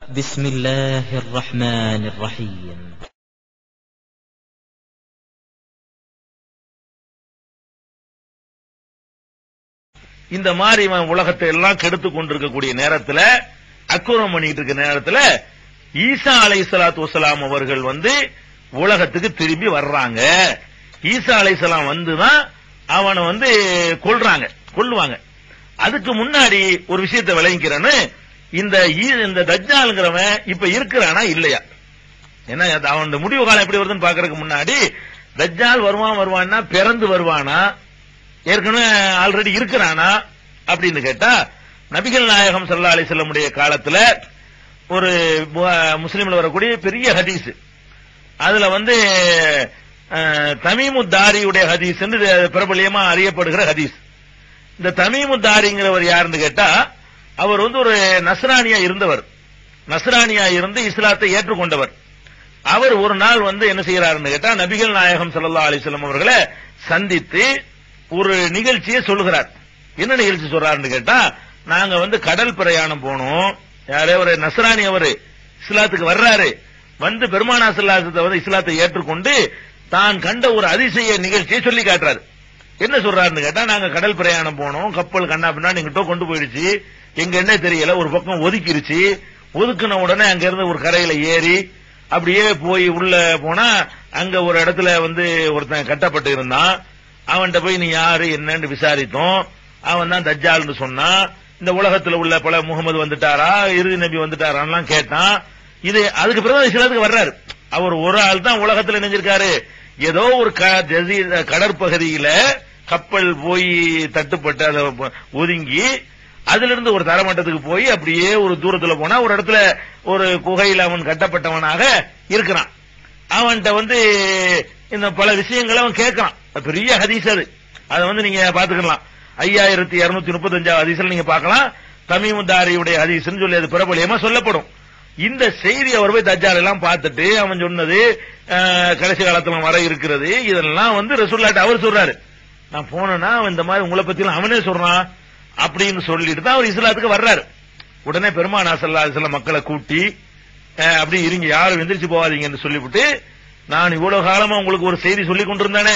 بسم الله الرحمن الرحيم இந்த மாதிரி இவன் உலகத்தை எல்லாம் கெடுத்து கொண்டிருக்கக்கூடிய நேரத்துல அக்குரம் பண்ணிட்டு இருக்க நேரத்துல ஈசா அலை சலாத்து வசலாம் அவர்கள் வந்து உலகத்துக்கு திரும்பி வர்றாங்க ஈசா அலை சலாம் வந்துதான் அவனை வந்து கொல்றாங்க கொல்லுவாங்க அதுக்கு முன்னாடி ஒரு விஷயத்தை விளங்கிக்கிறேன்னு இந்த ஈ- இந்த தஜ்ஜாலுங்கிறவன் இப்ப இருக்கிறானா இல்லையா ஏன்னா அது அவன் இந்த முடிவு காலம் எப்படி வருதுன்னு பாக்குறதுக்கு முன்னாடி தஜ்ஜால் வருவான் வருவான்னா பிறந்து வருவானா ஏற்கனவே ஆல்ரெடி இருக்கிறானா அப்படின்னு கேட்டா நபிகள் நாயகம் ஸல்லல்லாஹு அலைஹி வஸல்லமுடைய காலத்துல ஒரு மு- முஸ்லிம்ல வரக்கூடிய பெரிய ஹதீஸ் அதுல வந்து அஹ், தமீமு தாரியுடைய ஹதீஸ் பிரபலியமா அறியப்படுகிற ஹதீஸ் இந்த தமீமு தாரிங்கிறவர் யாருன்னு கேட்டா அவர் வந்து ஒரு நஸ்ரானியா இருந்தவர் நஸ்ரானியா இருந்து இஸ்லாத்தை ஏற்றுக்கொண்டவர் அவர் ஒரு நாள் வந்து என்ன செய்யறாருன்னு கேட்டா நபிகள் நாயகம் ஸல்லல்லாஹு அலைஹி வஸல்லம் அவர்களை சந்தித்து ஒரு நிகழ்ச்சியை சொல்லுகிறார் என்ன நிகழ்ச்சி சொல்றாருன்னு கேட்டா நாங்க வந்து கடல் பிரயாணம் போனோம் யாரே ஒரு நஸ்ரானி அவரு இஸ்லாத்துக்கு வர்றாரு வந்து பெருமானா ஸல்லல்லாஹு வந்து இஸ்லாத்தை ஏற்றுக்கொண்டு தான் கண்ட ஒரு அதிசய நிகழ்ச்சியை சொல்லி காட்டுறாரு என்ன சொல்றாருன்னு கேட்டா நாங்க கடல் பிரயாணம் போனோம் கப்பல் கண்ணா பின்னா எங்கிட்ட கொண்டு போயிடுச்சு எங்க என்ன தெரியல ஒரு பக்கம் ஒதுக்கிருச்சு ஒதுக்குன உடனே அங்க இருந்து ஒரு கரையில ஏறி அப்படியே போய் உள்ள போனா அங்க ஒரு இடத்துல வந்து ஒருத்தன் கட்டப்பட்டு இருந்தான் அவன்கிட்ட போய் நீ யாரு என்னன்னு விசாரித்தோம் அவன் தான் தஜ்ஜால்னு சொன்னான் இந்த உலகத்துல உள்ள பல முகமது வந்துட்டாரா இறுதி நபி வந்துட்டாரான்லாம் கேட்டான் இது அதுக்கு பிறகு சிலருக்கு வர்றாரு அவர் ஒரு ஆள் தான் உலகத்துல நினைஞ்சிருக்காரு ஏதோ ஒரு க- ஜசீர- கடற்பகுதியில கப்பல் போய் தட்டுப்பட்டு அதை ப- ஒதுங்கி அதுல இருந்து ஒரு தரமட்டத்துக்கு போய் அப்படியே ஒரு தூரத்துல போனா ஒரு இடத்துல ஒரு குகையில் அவன் கட்டப்பட்டவனாக இருக்கிறான் அவன்கிட்ட வந்து இந்த பல விஷயங்களை அவன் கேட்கறான் அது பெரிய ஹதீஸ் அது அதை வந்து நீங்க பாத்துக்கலாம் ஐயாயிரத்தி இருநூத்தி முப்பத்தஞ்சாவது ஹதீஸ்ல நீங்க பார்க்கலாம் தமீமுத்தாரியுடைய ஹதீஸ்னு சொல்லி அது பிரபலியமா சொல்லப்படும் இந்த செய்தி அவர் போய் தஜ்ஜால் எல்லாம் பார்த்துட்டு அவன் சொன்னது அஹ், கடைசி காலத்துல வர இருக்கிறது இதெல்லாம் வந்து ரசூல்லாட்ட அவர் சொல்றாரு நான் போனேன்னா அவன் இந்த மாதிரி உங்களை பத்தி எல்லாம் அவனே சொல்றான் அப்படின்னு சொல்லிட்டு தான் அவர் இஸ்லாத்துக்கு வர்றாரு உடனே பெருமானா ஸல்லல்லாஹு அலைஹி வஸல்லம் மக்களை கூட்டி அஹ், அப்படி இருங்க யாரும் எந்திரிச்சு போகாதீங்கன்னு சொல்லிவிட்டு நான் இவ்வளவு காலமா உங்களுக்கு ஒரு செய்தி சொல்லி கொண்டிருந்தானே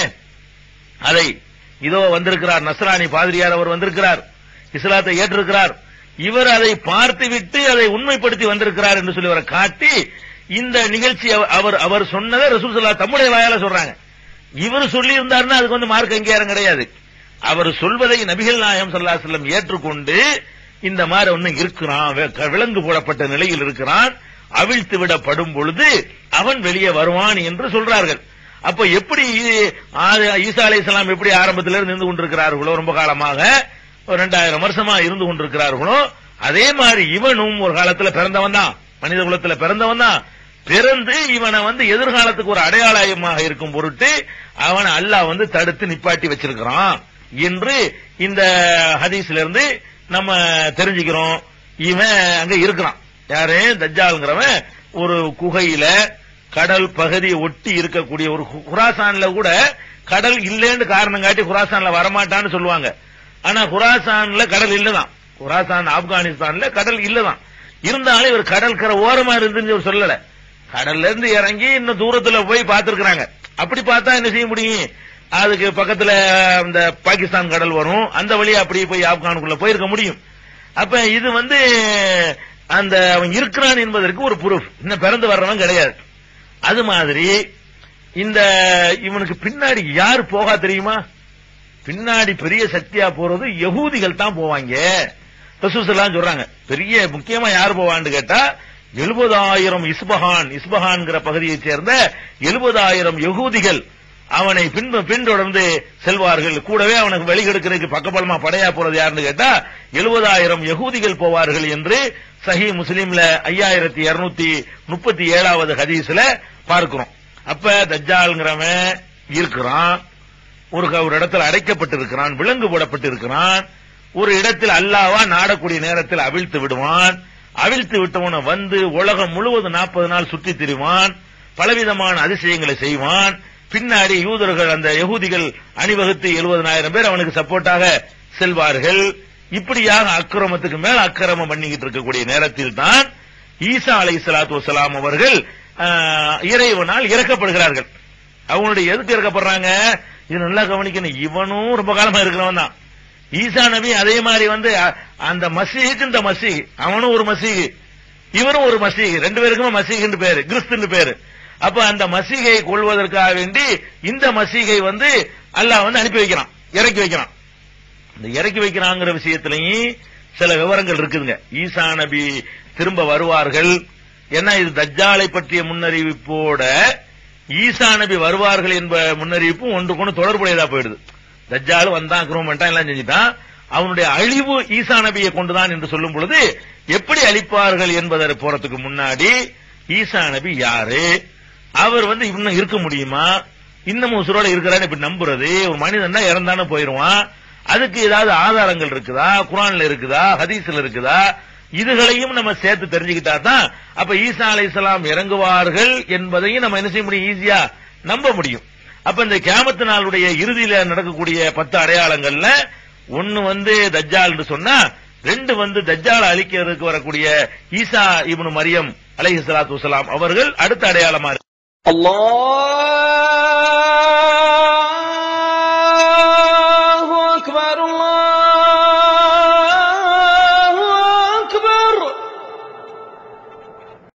அதை இதோ வந்திருக்கிறார் நஸ்ரானி பாதிரியார் அவர் வந்திருக்கிறார் இஸ்லாத்தை ஏற்றிருக்கிறார் இவர் அதை பார்த்துவிட்டு அதை உண்மைப்படுத்தி வந்திருக்கிறார் என்று சொல்லி அவரை காட்டி இந்த நிகழ்ச்சி அவ- அவர் அவர் சொன்னதை ரசூல் ஸல்லல்லாஹு தம்முடைய வாயால சொல்றாங்க இவர் சொல்லி இருந்தாருன்னா அதுக்கு வந்து மார்க் அங்கீகாரம் கிடையாது அவர் சொல்வதை நபிகள் நாயகம் ஸல்லல்லாஹு அலைஹி வஸல்லம் ஏற்றுக்கொண்டு இந்த மாதிரி ஒன்னு இருக்கிறான் வி- விலங்கு போடப்பட்ட நிலையில் இருக்கிறான் அவிழ்த்து விடப்படும் பொழுது அவன் வெளியே வருவான் என்று சொல்றார்கள் அப்ப எப்படி ஆ- ஈசா அலைஹிஸ்ஸலாம் எப்படி ஆரம்பத்தில் இருந்து இருந்து கொண்டிருக்கிறார்களோ ரொம்ப காலமாக ஒரு ரெண்டாயிரம் வருஷமா இருந்து கொண்டிருக்கிறார்களோ அதே மாதிரி இவனும் ஒரு காலத்துல பிறந்தவன் தான் மனித குலத்துல பிறந்தவன் தான் பிறந்து இவனை வந்து எதிர்காலத்துக்கு ஒரு அடையாளமாக இருக்கும் பொருட்டு அவனை அல்லாஹ் வந்து தடுத்து நிப்பாட்டி வச்சிருக்கிறான் என்று இந்த ஹதீஸ்ல இருந்து நம்ம தெரிஞ்சுக்கிறோம் இவன் அங்க இருக்கிறான் யாரு தஜ்ஜால்ங்கிறவன் ஒரு குகையில கடல் பகுதியை ஒட்டி இருக்கக்கூடிய ஒரு கு- குராசான்ல கூட கடல் இல்லைன்னு காரணம் காட்டி குராசான்ல வரமாட்டான்னு சொல்லுவாங்க ஆனா குராசான்ல கடல் இல்லதான் குராசான் ஆப்கானிஸ்தான்ல கடல் இல்லதான் இருந்தாலும் இவர் கடல் கரை ஓரமா இருந்துன்னு இவர் சொல்லல கடல்ல இருந்து இறங்கி இன்னும் தூரத்துல போய் பார்த்திருக்கிறாங்க அப்படி பார்த்தா என்ன செய்ய முடியும் அதுக்கு பக்கத்துல இந்த பாகிஸ்தான் கடல் வரும் அந்த வழியா அப்படியே போய் ஆப்கானுக்குள்ள போயிருக்க முடியும் அப்ப இது வந்து அந்த அவன் இருக்கிறான் என்பதற்கு ஒரு ப்ரூஃப் இன்னும் பிறந்து வர்றவன் கிடையாது அது மாதிரி இந்த இவனுக்கு பின்னாடி யார் போகா தெரியுமா பின்னாடி பெரிய சக்தியா போறது யகூதிகள் தான் போவாங்க ரசூசல்லாம் சொல்றாங்க பெரிய முக்கியமா யார் போவான்னு கேட்டா எழுபதாயிரம் இஸ்பஹான் இஸ்பஹான்ங்கிற பகுதியைச் சேர்ந்த எழுபதாயிரம் யகூதிகள் அவனை பின் பின்தொடர்ந்து செல்வார்கள் கூடவே அவனுக்கு வெளிகெடுக்கிறதுக்கு பக்கபலமா படையா போறது யாருன்னு கேட்டா எழுபதாயிரம் யகூதிகள் போவார்கள் என்று சஹி முஸ்லீம்ல ஐயாயிரத்தி இருநூத்தி முப்பத்தி ஏழாவது ஹதீஸ்ல பார்க்கிறோம் அப்ப தஜ்ஜால்ங்கிறவன் இருக்கிறான் ஒரு க- ஒரு இடத்துல அடைக்கப்பட்டிருக்கிறான் விலங்கு போடப்பட்டிருக்கிறான் ஒரு இடத்தில் அல்லாவா நாடக்கூடிய நேரத்தில் அவிழ்த்து விடுவான் அவிழ்த்து விட்டவன வந்து உலகம் முழுவதும் நாற்பது நாள் சுற்றித் திரிவான் பலவிதமான அதிசயங்களை செய்வான் பின்னாடி யூதர்கள் அந்த யகூதிகள் அணிவகுத்து எழுபதனாயிரம் பேர் அவனுக்கு சப்போர்ட்டாக செல்வார்கள் இப்படியாக அக்கிரமத்துக்கு மேல அக்கிரமம் பண்ணிக்கிட்டு இருக்கக்கூடிய நேரத்தில் தான் ஈசா அலை சலாத்து வசலாம் அவர்கள் ஆஹ், இறைவனால் இறக்கப்படுகிறார்கள் அவங்களுடைய எதுக்கு இறக்கப்படுறாங்க இது நல்லா கவனிக்கணும் இவனும் ரொம்ப காலமா இருக்கிறவன் தான் ஈசா நபி அதே மாதிரி வந்து அ- அந்த மசீஹுக்கு இந்த மசீஹ் அவனும் ஒரு மசீஹ் இவரும் ஒரு மசீஹ் ரெண்டு பேருக்குமே மசீஹ்னு பேரு கிறிஸ்துன்னு பேரு அப்ப அந்த மசீகை கொள்வதற்காக வேண்டி இந்த மசீகை வந்து அல்லாஹ் வந்து அனுப்பி வைக்கிறான் இறக்கி வைக்கிறான் இந்த இறக்கி வைக்கிறாங்கிற விஷயத்திலையும் சில விவரங்கள் இருக்குதுங்க ஈசா நபி திரும்ப வருவார்கள் ஏன்னா இது தஜ்ஜாலை பற்றிய முன்னறிவிப்போட ஈசா நபி வருவார்கள் என்ப முன்னறிவிப்பும் ஒன்று கொண்டு தொடர்புடையதா போயிடுது தஜ்ஜால் வந்தான் குரோம் பண்ணிட்டான் எல்லாம் செஞ்சுட்டான் அவனுடைய அழிவு ஈசா நபியை கொண்டுதான் என்று சொல்லும் பொழுது எப்படி அழிப்பார்கள் என்பதை போறதுக்கு முன்னாடி ஈசா நபி யாரு அவர் வந்து இன்னும் இருக்க முடியுமா இன்னமும் உசுரோட இருக்கிறான்னு இப்படி நம்புறது ஒரு மனிதன் தான் இறந்தானே போயிருவான் அதுக்கு ஏதாவது ஆதாரங்கள் இருக்குதா குரான்ல இருக்குதா ஹதீஸ்ல இருக்குதா இதுகளையும் நம்ம சேர்த்து தெரிஞ்சுக்கிட்டா தான் அப்ப ஈசா அலைஹிஸ்ஸலாம் இறங்குவார்கள் என்பதையும் நம்ம என்ன செய்ய முடியும் ஈஸியா நம்ப முடியும் அப்ப இந்த கியாமத்து நாளுடைய இறுதியில நடக்கக்கூடிய பத்து அடையாளங்கள்ல ஒன்னு வந்து தஜ்ஜால் சொன்னா ரெண்டு வந்து தஜ்ஜால் அழிக்கிறதுக்கு வரக்கூடிய ஈசா இப்னு மரியம் அலைஹிஸ்ஸலாத்து வஸலாம் அவர்கள் அடுத்த அடையாளமா இருக்கு الله